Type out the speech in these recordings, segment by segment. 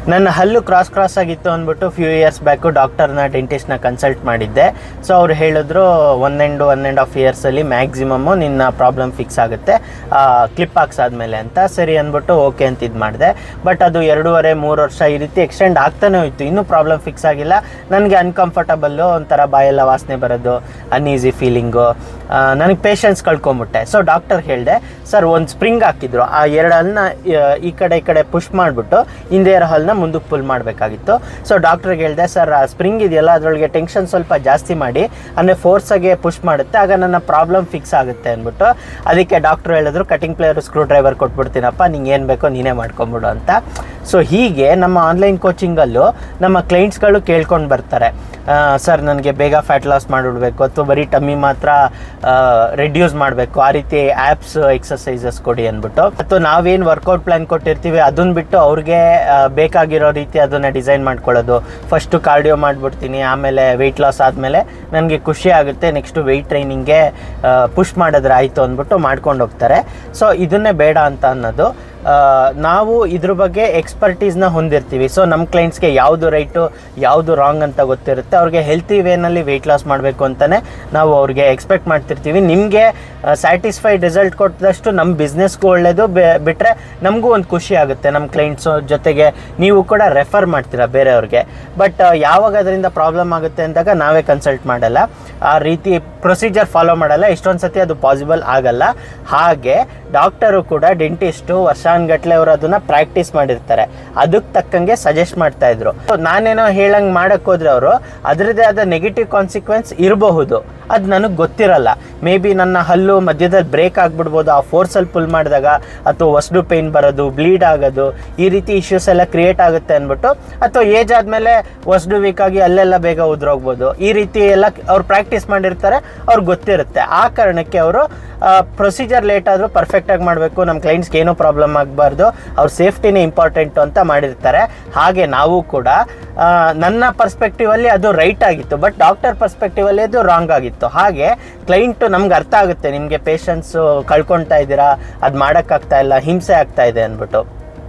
ನನ್ನ ಹಲ್ಲು cross cross ಆಗಿತ್ತು ಅಂದ್ಬಿಟ್ಟು ಫ್ಯೂ ಇಯರ್ಸ್ ಬ್ಯಾಕು ಡಾಕ್ಟರ್ನ ಡೆಂಟಿಸ್ಟ್ನ ಕನ್ಸಲ್ಟ್ ಮಾಡಿದ್ದೆ ಸೊ ಅವ್ರು ಹೇಳಿದ್ರು one and one and half ಇಯರ್ಸಲ್ಲಿ ಮ್ಯಾಕ್ಸಿಮಮ್ಮು ನಿನ್ನ ಪ್ರಾಬ್ಲಮ್ ಫಿಕ್ಸ್ ಆಗುತ್ತೆ ಕ್ಲಿಪ್ ಹಾಕ್ಸಾದ್ಮೇಲೆ ಅಂತ ಸರಿ ಅಂದ್ಬಿಟ್ಟು ಓಕೆ ಅಂತ ಇದು ಮಾಡಿದೆ ಬಟ್ ಅದು ಎರಡೂವರೆ ಮೂರು ವರ್ಷ ಈ ರೀತಿ ಎಕ್ಸ್ಟೆಂಡ್ ಆಗ್ತಾನೆ ಹೋಯ್ತು ಇನ್ನೂ ಪ್ರಾಬ್ಲಮ್ ಫಿಕ್ಸ್ ಆಗಿಲ್ಲ ನನಗೆ ಅನ್ಕಂಫರ್ಟಬಲ್ಲು ಒಂಥರ ಬಾಯೆಲ್ಲ ವಾಸನೆ ಬರೋದು ಅನ್ಈಸಿ ಫೀಲಿಂಗು ನನಗೆ ಪೇಷನ್ಸ್ ಕಳ್ಕೊಂಬಿಟ್ಟೆ ಸೊ ಡಾಕ್ಟರ್ ಹೇಳಿದೆ ಸರ್ ಒಂದು ಸ್ಪ್ರಿಂಗ್ ಹಾಕಿದ್ರು ಆ ಎರಡು ಹಲ್ಲನ್ನ ಈ ಕಡೆ ಈ ಕಡೆ ಪುಷ್ ಮಾಡಿಬಿಟ್ಟು ಹಿಂದೆ ಇರೋ ಹಲ್ಲನ್ನ ಮುಂದಕ್ಕೆ ಪುಲ್ ಮಾಡಬೇಕಾಗಿತ್ತು ಸೊ ಡಾಕ್ಟ್ರಿಗೆ ಹೇಳಿದೆ ಸರ್ ಆ ಸ್ಪ್ರಿಂಗ್ ಇದೆಯಲ್ಲ ಅದರೊಳಗೆ ಟೆನ್ಷನ್ ಸ್ವಲ್ಪ ಜಾಸ್ತಿ ಮಾಡಿ ಅಂದರೆ ಫೋರ್ಸಾಗೆ ಪುಷ್ ಮಾಡುತ್ತೆ ಆಗ ನನ್ನ ಪ್ರಾಬ್ಲಮ್ ಫಿಕ್ಸ್ ಆಗುತ್ತೆ ಅಂದ್ಬಿಟ್ಟು ಅದಕ್ಕೆ ಡಾಕ್ಟ್ರು ಹೇಳಿದ್ರು ಕಟಿಂಗ್ ಪ್ಲೇಯರ್ ಸ್ಕ್ರೂ ಡ್ರೈವರ್ ಕೊಟ್ಬಿಡ್ತೀನಪ್ಪ ನಿಂಗೆ ಏನು ಬೇಕೋ ನೀನೇ ಮಾಡ್ಕೊಂಬಿಡು ಅಂತ ಸೊ ಹೀಗೆ ನಮ್ಮ ಆನ್ಲೈನ್ ಕೋಚಿಂಗಲ್ಲೂ ನಮ್ಮ ಕ್ಲೈಂಟ್ಸ್ಗಳು ಕೇಳ್ಕೊಂಡು ಬರ್ತಾರೆ ಸರ್ ನನಗೆ ಬೇಗ ಫ್ಯಾಟ್ ಲಾಸ್ ಮಾಡಿಬಿಡ್ಬೇಕು ಅಥವಾ ಬರೀ ಟಮ್ಮಿ ಮಾತ್ರ ರೆಡ್ಯೂಸ್ ಮಾಡಬೇಕು ಆ ರೀತಿ ಆ್ಯಪ್ಸ್ ಎಕ್ಸಸೈಸಸ್ ಕೊಡಿ ಅಂದ್ಬಿಟ್ಟು ಅಥವಾ ನಾವೇನು ವರ್ಕೌಟ್ ಪ್ಲ್ಯಾನ್ ಕೊಟ್ಟಿರ್ತೀವಿ ಅದನ್ನ ಬಿಟ್ಟು ಅವ್ರಿಗೆ ಆ, ಬೇಕಾಗಿರೋ ರೀತಿ ಅದನ್ನು ಡಿಸೈನ್ ಮಾಡ್ಕೊಳ್ಳೋದು ಫಸ್ಟು ಕಾರ್ಡಿಯೋ ಮಾಡಿಬಿಡ್ತೀನಿ ಆಮೇಲೆ ವೆಯ್ಟ್ ಲಾಸ್ ಆದಮೇಲೆ ನನಗೆ ಖುಷಿ ಆಗುತ್ತೆ ನೆಕ್ಸ್ಟು ವೆಯ್ಟ್ ಟ್ರೈನಿಂಗ್ಗೆ ಪುಷ್ ಮಾಡಿದ್ರೆ ಆಯಿತು ಅಂದ್ಬಿಟ್ಟು ಮಾಡ್ಕೊಂಡು ಹೋಗ್ತಾರೆ ಸೊ ಇದನ್ನೇ ಬೇಡ ಅಂತ ಅನ್ನೋದು ಆ, ನಾವು ಇದ್ರ ಬಗ್ಗೆ ಎಕ್ಸ್ಪರ್ಟೀಸ್ನ ಹೊಂದಿರ್ತೀವಿ ಸೊ ನಮ್ಮ ಕ್ಲೈಂಟ್ಸ್ಗೆ ಯಾವುದು ರೈಟು ಯಾವುದು ರಾಂಗ್ ಅಂತ ಗೊತ್ತಿರುತ್ತೆ ಅವ್ರಿಗೆ ಹೆಲ್ತಿ ವೇನಲ್ಲಿ ವೆಯ್ಟ್ ಲಾಸ್ ಮಾಡಬೇಕು ಅಂತಲೇ ನಾವು ಅವ್ರಿಗೆ ಎಕ್ಸ್ಪೆಕ್ಟ್ ಮಾಡ್ತಿರ್ತೀವಿ ನಿಮಗೆ ಸ್ಯಾಟಿಸ್ಫೈಡ್ ರಿಸಲ್ಟ್ ಕೊಟ್ಟದಷ್ಟು ನಮ್ಮ ಬಿಸ್ನೆಸ್ಗೂ ಒಳ್ಳೆಯದು ಬಿಟ್ಟರೆ ನಮಗೂ ಒಂದು ಖುಷಿ ಆಗುತ್ತೆ ನಮ್ಮ ಕ್ಲೈಂಟ್ಸು ಜೊತೆಗೆ ನೀವು ಕೂಡ ರೆಫರ್ ಮಾಡ್ತೀರಾ ಬೇರೆಯವ್ರಿಗೆ ಬಟ್ ಯಾವಾಗ ಅದರಿಂದ ಪ್ರಾಬ್ಲಮ್ ಆಗುತ್ತೆ ಅಂದಾಗ ನಾವೇ ಕನ್ಸಲ್ಟ್ ಮಾಡಲ್ಲ ಆ ರೀತಿ ಪ್ರೊಸೀಜರ್ ಫಾಲೋ ಮಾಡಲ್ಲ ಎಷ್ಟೊಂದು ಸತಿ ಅದು ಪಾಸಿಬಲ್ ಆಗಲ್ಲ ಹಾಗೆ ಡಾಕ್ಟರು ಕೂಡ ಡೆಂಟಿಸ್ಟು ವರ್ಷಾನ್ಗಟ್ಲೆ ಅವರು ಅದನ್ನ ಪ್ರಾಕ್ಟೀಸ್ ಮಾಡಿರ್ತಾರೆ ಅದಕ್ಕೆ ತಕ್ಕಂಗೆ ಸಜೆಸ್ಟ್ ಮಾಡ್ತಾ ಇದ್ರು So, ನಾನೇನೋ ಹೇಳಂಗೆ ಮಾಡಕ್ ಹೋದ್ರೆ ಅವರು ಅದರದೇ ಆದ ನೆಗೆಟಿವ್ ಕಾನ್ಸಿಕ್ವೆನ್ಸ್ ಇರಬಹುದು ಅದು ನನಗೆ ಗೊತ್ತಿರಲ್ಲ ಮೇ ಬಿ ನನ್ನ ಹಲ್ಲು ಮಧ್ಯದಲ್ಲಿ ಬ್ರೇಕ್ ಆಗಿಬಿಡ್ಬೋದು ಆ ಫೋರ್ಸಲ್ಲಿ ಪುಲ್ ಮಾಡಿದಾಗ ಅಥವಾ ಹೊಸಡು ಪೇಯ್ನ್ ಬರೋದು ಬ್ಲೀಡ್ ಆಗೋದು ಈ ರೀತಿ ಇಶ್ಯೂಸ್ ಎಲ್ಲ ಕ್ರಿಯೇಟ್ ಆಗುತ್ತೆ ಅಂದ್ಬಿಟ್ಟು ಅಥವಾ ಏಜ್ ಆದಮೇಲೆ ಹೊಸಡು ವೀಕ್ ಆಗಿ ಅಲ್ಲೆಲ್ಲ ಬೇಗ ಉದ್ರೋಗ್ಬೋದು ಈ ರೀತಿ ಎಲ್ಲ ಅವ್ರು ಪ್ರಾಕ್ಟೀಸ್ ಮಾಡಿರ್ತಾರೆ ಅವ್ರಿಗೆ ಗೊತ್ತಿರುತ್ತೆ ಆ ಕಾರಣಕ್ಕೆ ಅವರು ಪ್ರೊಸೀಜರ್ ಲೇಟ್ ಆದರೂ ಪರ್ಫೆಕ್ಟಾಗಿ ಮಾಡಬೇಕು ನಮ್ಮ ಕ್ಲೈಂಟ್ಸ್ಗೆ ಏನೂ ಪ್ರಾಬ್ಲಮ್ ಆಗಬಾರ್ದು ಅವ್ರ ಸೇಫ್ಟಿನೇ ಇಂಪಾರ್ಟೆಂಟು ಅಂತ ಮಾಡಿರ್ತಾರೆ ಹಾಗೆ ನಾವು ಕೂಡ ಆ, ನನ್ನ ಪರ್ಸ್ಪೆಕ್ಟಿವಲ್ಲಿ ಅದು ರೈಟ್ ಆಗಿತ್ತು ಬಟ್ ಡಾಕ್ಟರ್ ಪರ್ಸ್ಪೆಕ್ಟಿವಲ್ಲಿ ಅದು ರಾಂಗ್ ಆಗಿತ್ತು ಹಾಗೆ ಕ್ಲೈಂಟು ನಮ್ಗೆ ಅರ್ಥ ಆಗುತ್ತೆ ನಿಮಗೆ ಪೇಷನ್ಸು ಕಳ್ಕೊಳ್ತಾ ಇದ್ದೀರಾ ಅದು ಮಾಡೋಕ್ಕಾಗ್ತಾ ಇಲ್ಲ ಹಿಂಸೆ ಆಗ್ತಾ ಇದೆ ಅಂದ್ಬಿಟ್ಟು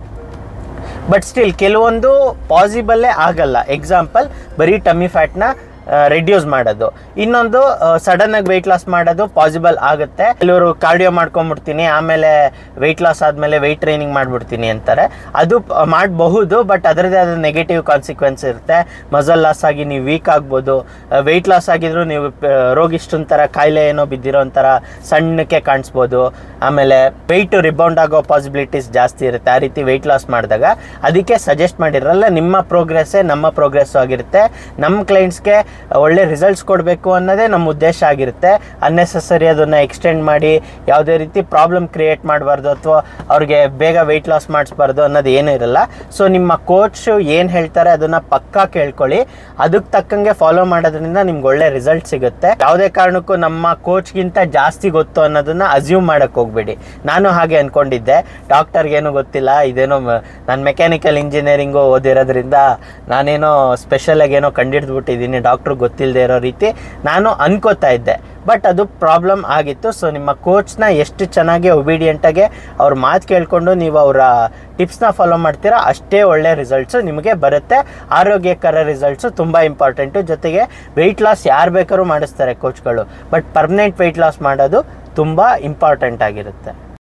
ಬಟ್ ಸ್ಟಿಲ್ ಕೆಲವೊಂದು ಪಾಸಿಬಲ್ಲೇ ಆಗಲ್ಲ ಎಕ್ಸಾಂಪಲ್ ಬರೀ ಟಮ್ಮಿ ಫ್ಯಾಟ್ನ ರೆಡ್ಯೂಸ್ ಮಾಡೋದು ಇನ್ನೊಂದು ಸಡನ್ ಆಗಿ ವೆಯ್ಟ್ ಲಾಸ್ ಮಾಡೋದು ಪಾಸಿಬಲ್ ಆಗುತ್ತೆ ಕೆಲವರು ಕಾರ್ಡಿಯೋ ಮಾಡ್ಕೊಂಡ್ಬಿಡ್ತೀನಿ ಆಮೇಲೆ ವೆಯ್ಟ್ ಲಾಸ್ ಆದಮೇಲೆ ವೆಯ್ಟ್ ಟ್ರೈನಿಂಗ್ ಮಾಡಿಬಿಡ್ತೀನಿ ಅಂತಾರೆ ಅದು ಪ- ಮಾಡಬಹುದು ಬಟ್ ಅದರದೇ ಆದ ನೆಗೆಟಿವ್ ಕಾನ್ಸಿಕ್ವೆನ್ಸ್ ಇರುತ್ತೆ ಮಸಲ್ ಲಾಸ್ ಆಗಿ ನೀವು ವೀಕ್ ಆಗ್ಬೋದು ವೆಯ್ಟ್ ಲಾಸ್ ಆಗಿದ್ರು ನೀವು ಪ- ರೋಗಿಷ್ಟೊಂದು ಥರ ಕಾಯಿಲೆ ಏನೋ ಬಿದ್ದಿರೋ ಒಂಥರ ಸಣ್ಣಕ್ಕೆ ಕಾಣಿಸ್ಬೋದು ಆಮೇಲೆ ವೆಯ್ಟ್ ರಿಬೌಂಡ್ ಆಗೋ ಪಾಸಿಬಿಲಿಟೀಸ್ ಜಾಸ್ತಿ ಇರುತ್ತೆ ಆ ರೀತಿ ವೆಯ್ಟ್ ಲಾಸ್ ಮಾಡಿದಾಗ ಅದಕ್ಕೆ ಸಜೆಸ್ಟ್ ಮಾಡಿರಲ್ಲ ನಿಮ್ಮ ಪ್ರೋಗ್ರೆಸ್ಸೇ ನಮ್ಮ ಪ್ರೋಗ್ರೆಸ್ ಆಗಿರುತ್ತೆ ನಮ್ಮ ಕ್ಲೈಂಟ್ಸ್ಗೆ ಒಳ್ಳೆ ರಿಸಲ್ಟ್ಸ್ ಕೊಡಬೇಕು ಅನ್ನೋದೇ ನಮ್ಮ ಉದ್ದೇಶ ಆಗಿರುತ್ತೆ ಅನ್ನೆಸೆಸರಿ ಅದನ್ನು ಎಕ್ಸ್ಟೆಂಡ್ ಮಾಡಿ ಯಾವುದೇ ರೀತಿ ಪ್ರಾಬ್ಲಮ್ ಕ್ರಿಯೇಟ್ ಮಾಡಬಾರ್ದು ಅಥವಾ ಅವ್ರಿಗೆ ಬೇಗ ವೆಯ್ಟ್ ಲಾಸ್ ಮಾಡಿಸ್ಬಾರ್ದು ಅನ್ನೋದು ಏನೂ ಇರಲ್ಲ ಸೊ ನಿಮ್ಮ ಕೋಚ್ ಏನು ಹೇಳ್ತಾರೆ ಅದನ್ನು ಪಕ್ಕಾ ಕೇಳ್ಕೊಳ್ಳಿ ಅದಕ್ಕೆ ತಕ್ಕಂಗೆ ಫಾಲೋ ಮಾಡೋದ್ರಿಂದ ನಿಮ್ಗೆ ಒಳ್ಳೆ ರಿಸಲ್ಟ್ ಸಿಗುತ್ತೆ ಯಾವುದೇ ಕಾರಣಕ್ಕೂ ನಮ್ಮ ಕೋಚ್ಗಿಂತ ಜಾಸ್ತಿ ಗೊತ್ತು ಅನ್ನೋದನ್ನ ಅಸ್ಯೂಮ್ ಮಾಡಕ್ಕೆ ಹೋಗ್ಬೇಡಿ ನಾನು ಹಾಗೆ ಅನ್ಕೊಂಡಿದ್ದೆ ಡಾಕ್ಟರ್ಗೇನು ಗೊತ್ತಿಲ್ಲ ಇದೇನೋ ನಾನು ಮೆಕ್ಯಾನಿಕಲ್ ಇಂಜಿನಿಯರಿಂಗು ಓದಿರೋದ್ರಿಂದ ನಾನೇನೋ ಸ್ಪೆಷಲಾಗಿ ಏನೋ ಕಂಡಿಡ್ದುಬಿಟ್ಟಿದ್ದೀನಿ ಡಾಕ್ಟ್ರು ಗೊತ್ತಿಲ್ಲದೆ ಇರೋ ರೀತಿ ನಾನು ಅನ್ಕೋತಾ ಇದ್ದೆ ಬಟ್ ಅದು ಪ್ರಾಬ್ಲಮ್ ಆಗಿತ್ತು ಸೊ ನಿಮ್ಮ ಕೋಚ್ನ ಎಷ್ಟು ಚೆನ್ನಾಗಿ ಒಬಿಡಿಯೆಂಟಾಗಿ ಅವ್ರ ಮಾತು ಕೇಳಿಕೊಂಡು ನೀವು ಅವರ ಟಿಪ್ಸ್ನ ಫಾಲೋ ಮಾಡ್ತೀರಾ ಅಷ್ಟೇ ಒಳ್ಳೆ ರಿಸಲ್ಟ್ಸು ನಿಮಗೆ ಬರುತ್ತೆ ಆರೋಗ್ಯಕರ ರಿಸಲ್ಟ್ಸು ತುಂಬ ಇಂಪಾರ್ಟೆಂಟು ಜೊತೆಗೆ ವೆಯ್ಟ್ ಲಾಸ್ ಯಾರು ಬೇಕಾದ್ರೂ ಮಾಡಿಸ್ತಾರೆ ಕೋಚ್ಗಳು ಬಟ್ ಪರ್ಮನೆಂಟ್ ವೆಯ್ಟ್ ಲಾಸ್ ಮಾಡೋದು ತುಂಬ ಇಂಪಾರ್ಟೆಂಟ್ ಆಗಿರುತ್ತೆ